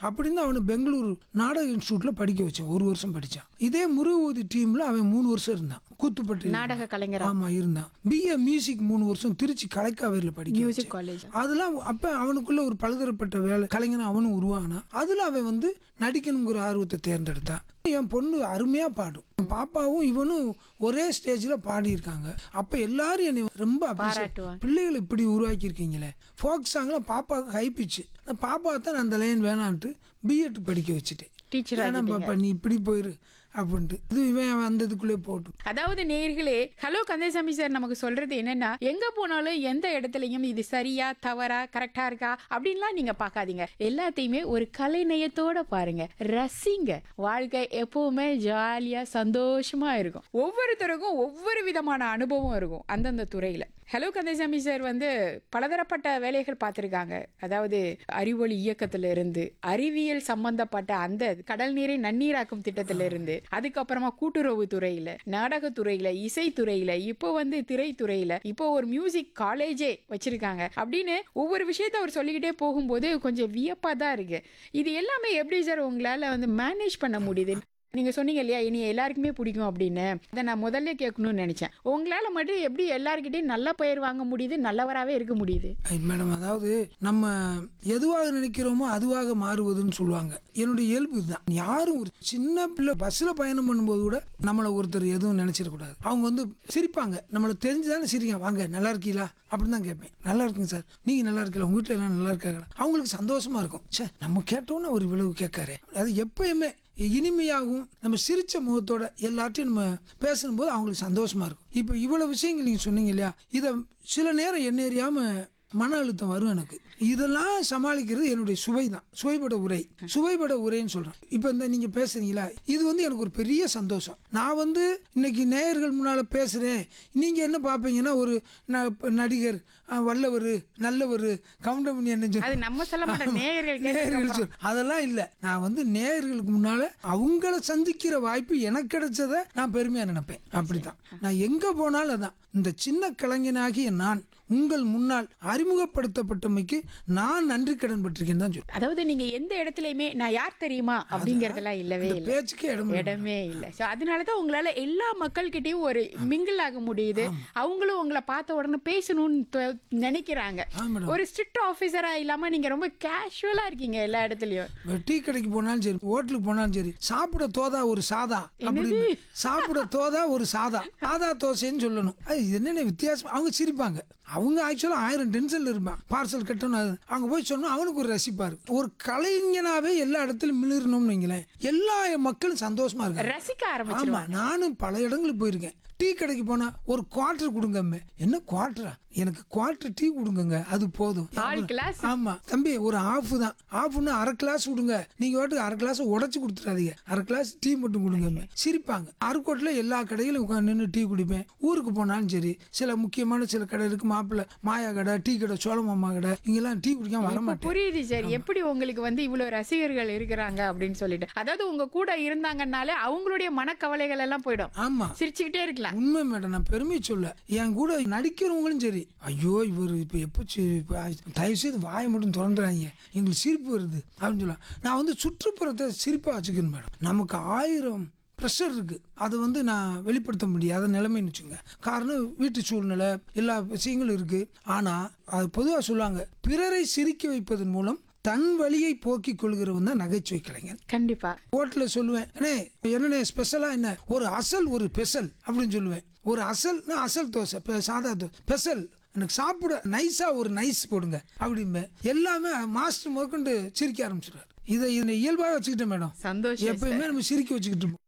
அப்படின்னு அவனை பெங்களூரு நாடக இன்ஸ்டியூட்ல படிக்க வச்சேன் ஒரு வருஷம் படிச்சான் இதே முருகூதி டீம்ல அவன் மூணு வருஷம் இருந்தான் கூத்துப்பட்டு நாடக கலைஞரா ஆமா இருந்தான் பிஏ மியூசிக் மூணு வருஷம் திருச்சி கலைக்காவேரியில படிக்க மியூசிக் வச்சேன். காலேஜ் அதெல்லாம் அப்ப அவனுக்குள்ள ஒரு பலதரப்பட்ட வேலை கலைஞன் அவனும் உருவானான் அதுல அவன் வந்து நடிக்கணுங்கிற ஆர்வத்தை தேர்ந்தெடுத்தான் என் பொண்ணு அருமையா பாடும் என் பாப்பாவும் இவனும் ஒரே ஸ்டேஜ்ல பாடியிருக்காங்க அப்ப எல்லாரும் என்னை ரொம்ப appreciate- பாராட்டுவாங்க. பிள்ளைகளை இப்படி உருவாக்கி இருக்கீங்களே ஃபோக் சாங்ல பாப்பாவுக்கு ஹை பிச்சு பாப்பா தான் அந்த லைன் வேணான்ட்டு பிஎட் படிக்க வச்சுட்டேன் டீச்சர் ஏன்னா பாப்பா நீ இப்படி போயிரு அப்படின்ட்டு இது இவன் வந்ததுக்குள்ளே போட்டு அதாவது நேர்களே ஹலோ கந்தசாமி சார் நமக்கு சொல்றது என்னன்னா எங்க போனாலும் எந்த இடத்துலயும் இது சரியா தவறா கரெக்டா இருக்கா அப்படின்லாம் நீங்க பார்க்காதீங்க எல்லாத்தையுமே ஒரு கலை நயத்தோட பாருங்க ரசிங்க வாழ்க்கை எப்பவுமே ஜாலியா சந்தோஷமா இருக்கும் ஒவ்வொருத்தருக்கும் ஒவ்வொரு விதமான அனுபவம் இருக்கும் அந்தந்த துறையில ஹலோ கந்தசாமி சார் வந்து பலதரப்பட்ட வேலைகள் பார்த்துருக்காங்க அதாவது அறிவொளி இயக்கத்துல இருந்து அறிவியல் சம்பந்தப்பட்ட அந்த கடல் நீரை நன்னீராக்கும் திட்டத்துல இருந்து அதுக்கப்புறமா கூட்டுறவு துறையில நாடகத்துறையில இசைத்துறையில இப்போ வந்து திரைத்துறையில இப்போ ஒரு மியூசிக் காலேஜே வச்சிருக்காங்க அப்படின்னு ஒவ்வொரு விஷயத்த அவர் சொல்லிக்கிட்டே போகும்போது கொஞ்சம் வியப்பா தான் இருக்கு இது எல்லாமே எப்படி சார் உங்களால வந்து மேனேஜ் பண்ண முடியுது நீங்க சொன்னீங்க இல்லையா இனி எல்லாருக்குமே பிடிக்கும் அப்படின்னு அதை நான் முதல்ல கேட்கணும்னு நினைச்சேன் உங்களால மட்டும் எப்படி எல்லார்கிட்டயும் நல்ல பெயர் வாங்க முடியுது நல்லவராவே இருக்க முடியுது ஐ, மேடம் அதாவது நம்ம எதுவாக நினைக்கிறோமோ அதுவாக மாறுவதுன்னு சொல்லுவாங்க என்னுடைய இயல்பு இதுதான் யாரும் ஒரு சின்ன பிள்ளை பஸ்ல பயணம் பண்ணும்போது கூட நம்மளை ஒருத்தர் எதுவும் நினைச்சிடக்கூடாது அவங்க வந்து சிரிப்பாங்க நம்மளை தெரிஞ்சுதானே சிரிங்க வாங்க நல்லா இருக்கீங்களா அப்படின்னு தான் கேட்பேன் நல்லா இருக்குங்க சார் நீங்க நல்லா இருக்கல உங்க வீட்டில் எல்லாம் நல்லா இருக்காங்களா அவங்களுக்கு சந்தோஷமா இருக்கும் சே நம்ம கேட்டோன்னு ஒரு விளைவு கேட்காரு அது எப்பயுமே இனிமையாகவும் நம்ம சிரிச்ச முகத்தோட எல்லார்ட்டையும் நம்ம பேசும்போது அவங்களுக்கு சந்தோஷமா இருக்கும் இப்போ இவ்வளவு விஷயங்கள் நீங்க சொன்னீங்க இல்லையா இதை சில நேரம் என்ன அறியாம மன அழுத்தம் வரும் எனக்கு இதெல்லாம் சமாளிக்கிறது என்னுடைய சுவை தான் சுவைபட உரை சுவைபட உரைன்னு சொல்றேன் இப்போ இந்த நீங்க பேசுறீங்களா இது வந்து எனக்கு ஒரு பெரிய சந்தோஷம் நான் வந்து இன்னைக்கு நேயர்கள் முன்னால பேசுறேன் நீங்க என்ன பார்ப்பீங்கன்னா ஒரு ந- நடிகர் அஹ், வல்லவர் நல்லவர் கவுண்டமணி என்ன அது நம்ம சொல்ல மாட்டோம் நேயர்கள் நேயர்கள் கேட்டதுக்கு சொல் அதெல்லாம் இல்லை நான் வந்து நேயர்களுக்கு முன்னால அவங்கள சந்திக்கிற வாய்ப்பு எனக்கு கிடைச்சதை நான் பெருமையா நினைப்பேன் அப்படிதான் நான் எங்க போனாலும் அதான் இந்த சின்ன கலைஞனாகிய நான் உங்கள் முன்னால் அறிமுகப்படுத்தப்பட்டமைக்கு நான் நன்றி கடன் பட்டிருக்கேன் தான் சொல்றேன் அதாவது நீங்க எந்த இடத்துலயுமே நான் யார் தெரியுமா அப்படிங்கறதெல்லாம் இல்லவே இந்த இல்லை பேச்சுக்கே இடம் இல்லை. இடமே இல்லை ஸோ அதனாலதான் உங்களால எல்லா மக்கள்கிட்டயும் ஒரு மிங்கிள் ஆக முடியுது அவங்களும் உங்களை பார்த்த உடனே பேசணும்னு தொ- நினைக்கிறாங்க ஆ மேடம் ஒரு ஸ்ட்ரிக்ட் ஆஃபீஸரா இல்லாம நீங்க ரொம்ப கேஷுவலா இருக்கீங்க எல்லா இடத்துலயும் இப்ப டீ கடைக்கு போனாலும் சரி ஹோட்டலுக்கு போனாலும் சரி சாப்பிட தோதா ஒரு சாதா அப்படின்னு சாப்பிட தோதா ஒரு சாதா சாதா தோசைன்னு சொல்லணும் அது என்னென்ன வித்தியாசம் அவங்க சிரிப்பாங்க அவங்க ஆக்சுவலாக ஆயிரம் டென்ஷன்ல இருப்பான் பார்சல் கட்டணும் அது அங்கே போய் சொன்னா அவனுக்கு ஒரு ரசிப்பாரு ஒரு கலைஞனாவே எல்லா இடத்துலையும் மிளிரணும்னு வைங்களேன் எல்லா மக்களும் சந்தோஷமா இருக்காங்க ரசிக்க ஆரம்பிச்சிருவாங்க ஆமா நானும் பல இடங்களுக்கு போயிருக்கேன் டீ கடைக்கு போனா ஒரு குவார்டர் கொடுங்க என்ன குவார்டரா எனக்கு குவார்டர் டீ கொடுங்கங்க அது போதும் ஆல் கிளாஸ் ஆமா தம்பி ஒரு ஆஃப் தான் ஆஃப்னு அரை கிளாஸ் கொடுங்க நீங்க வாட்டுக்கு அரை கிளாஸ் உடைச்சு கொடுத்துறாதீங்க அரை கிளாஸ் டீ மட்டும் கொடுங்க சிரிப்பாங்க அருக்கோட்டில் எல்லா கடையிலும் உட்காந்து நின்று டீ குடிப்பேன் ஊருக்கு போனாலும் சரி சில முக்கியமான சில கடை இருக்கு மாப்பிள்ளை மாயா கடை டீ கடை சோளமாமா கடை இங்கெல்லாம் டீ குடிக்காம வர மாட்டேன் புரியுது சார் எப்படி உங்களுக்கு வந்து இவ்வளவு ரசிகர்கள் இருக்கிறாங்க அப்படின்னு சொல்லிட்டு அதாவது உங்க கூட இருந்தாங்கன்னாலே அவங்களுடைய மனக்கவலைகள் எல்லாம் போயிடும் ஆமா சிரிச்சுக்கிட்டே இருக்கலாம் உண்மை மேடம் நான் பெருமை சொல்ல என் கூட நடிக்கிறவங்களும் சரி ஐயோ இவர் இப்போ எப்போ சி- இப்ப தயவு செய்து வாயை மட்டும் திறந்துறாங்க எங்களுக்கு சிரிப்பு வருது அப்படின்னு சொல்லலாம் நான் வந்து சுற்றுப்புறத்தை சிரிப்பாக வச்சுக்கணும் மேடம் நமக்கு ஆயிரம் ப்ரெஷர் இருக்கு அதை வந்து நான் வெளிப்படுத்த முடியாத நிலைமைன்னு வச்சுங்க காரணம் வீட்டு சூழ்நிலை எல்லா விஷயங்களும் இருக்கு ஆனால் அது பொதுவாக சொல்லுவாங்க பிறரை சிரிக்க வைப்பதன் மூலம் தன் வழியை போக்கிக் கொள்கிறவன் தான் நகைச்சுவை கலைஞன் கண்டிப்பா ஹோட்டலில் சொல்லுவேன் அண்ணே என்னண்ணே ஸ்பெஷலாக என்ன ஒரு அசல் ஒரு பெசல் அப்படின்னு சொல்லுவேன் ஒரு அசல்னா அசல் தோசை இப்போ சாதா தோசை பெசல் எனக்கு சாப்பிட நைஸாக ஒரு நைஸ் போடுங்க அப்படிம்பேன் எல்லாமே மாஸ்டர் முதற்கொண்டு சிரிக்க ஆரம்பிச்சிடுவார் இதை இதனை இயல்பாக வச்சுக்கிட்டேன் மேடம் சந்தோஷம் எப்பயுமே நம்ம சிரிக்க வச்சுக்கிட்டு இருப்போம்